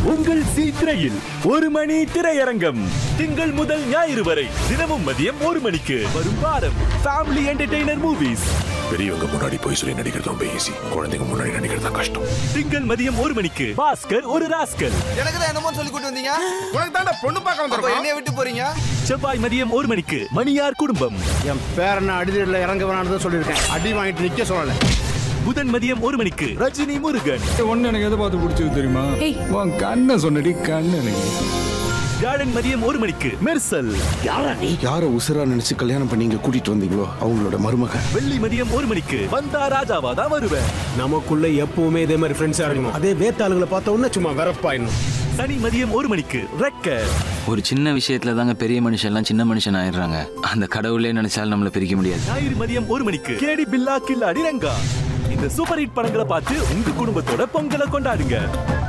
உங்கள் சி திரையில் ஒரு மணி திரையரங்கம் திங்கள் முதல் ஞாயிறு வரை தினமும் மதியம் ஒரு மணிக்கு வரும் வாரம் ஃபேமிலி என்டர்டெய்னர் மூவிஸ் பெரியவங்க முன்னாடி போய் சொல்லி நடிக்கிறது ரொம்ப ஈஸி குழந்தைங்க முன்னாடி நடிக்கிறது தான் கஷ்டம் திங்கள் மதியம் ஒரு மணிக்கு பாஸ்கர் ஒரு ராஸ்கல் எனக்கு தான் என்னமோ சொல்லி கூட்டு வந்தீங்க உனக்கு தான் பொண்ணு பார்க்க அப்ப வந்திருக்கோம் என்னைய விட்டு போறீங்க செவ்வாய் மதியம் ஒரு மணிக்கு மணியார் குடும்பம் என் பேரனை அடிதடியில் இறங்க வேணான்னு சொல்லியிருக்கேன் அடி வாங்கிட்டு நிக்க சொல்லல புதன் மதியம் ஒரு மணிக்கு ரஜினி முருகன் ஒன்னு எனக்கு எதை பார்த்து பிடிச்சது தெரியுமா உன் கண்ணை சொன்னடி கண்ணு எனக்கு வியாழன் மதியம் ஒரு மணிக்கு மெர்சல் யார உசுரா நினைச்சு கல்யாணம் பண்ணி இங்க கூட்டிட்டு வந்தீங்களோ அவங்களோட மருமக வெள்ளி மதியம் ஒரு மணிக்கு வந்தா ராஜாவா தான் வருவேன் நமக்குள்ள எப்பவுமே இதே மாதிரி ஃப்ரெண்ட்ஸா இருக்கணும் அதே வேத்தாளுகளை பார்த்த உடனே சும்மா வெறப்பாயிடணும் சனி மதியம் ஒரு மணிக்கு ரெக்க ஒரு சின்ன விஷயத்துல தாங்க பெரிய மனுஷன் எல்லாம் சின்ன மனுஷன் ஆயிடுறாங்க அந்த கடவுளே நினைச்சாலும் நம்மள பிரிக்க முடியாது ஞாயிறு மதியம் ஒரு மணிக்கு கேடி பில்லா கில்லாடி ரங்கா இந்த சூப்பர் ஹிட் படங்களை பார்த்து உங்க குடும்பத்தோட பொங்கலை கொண்டாடுங்க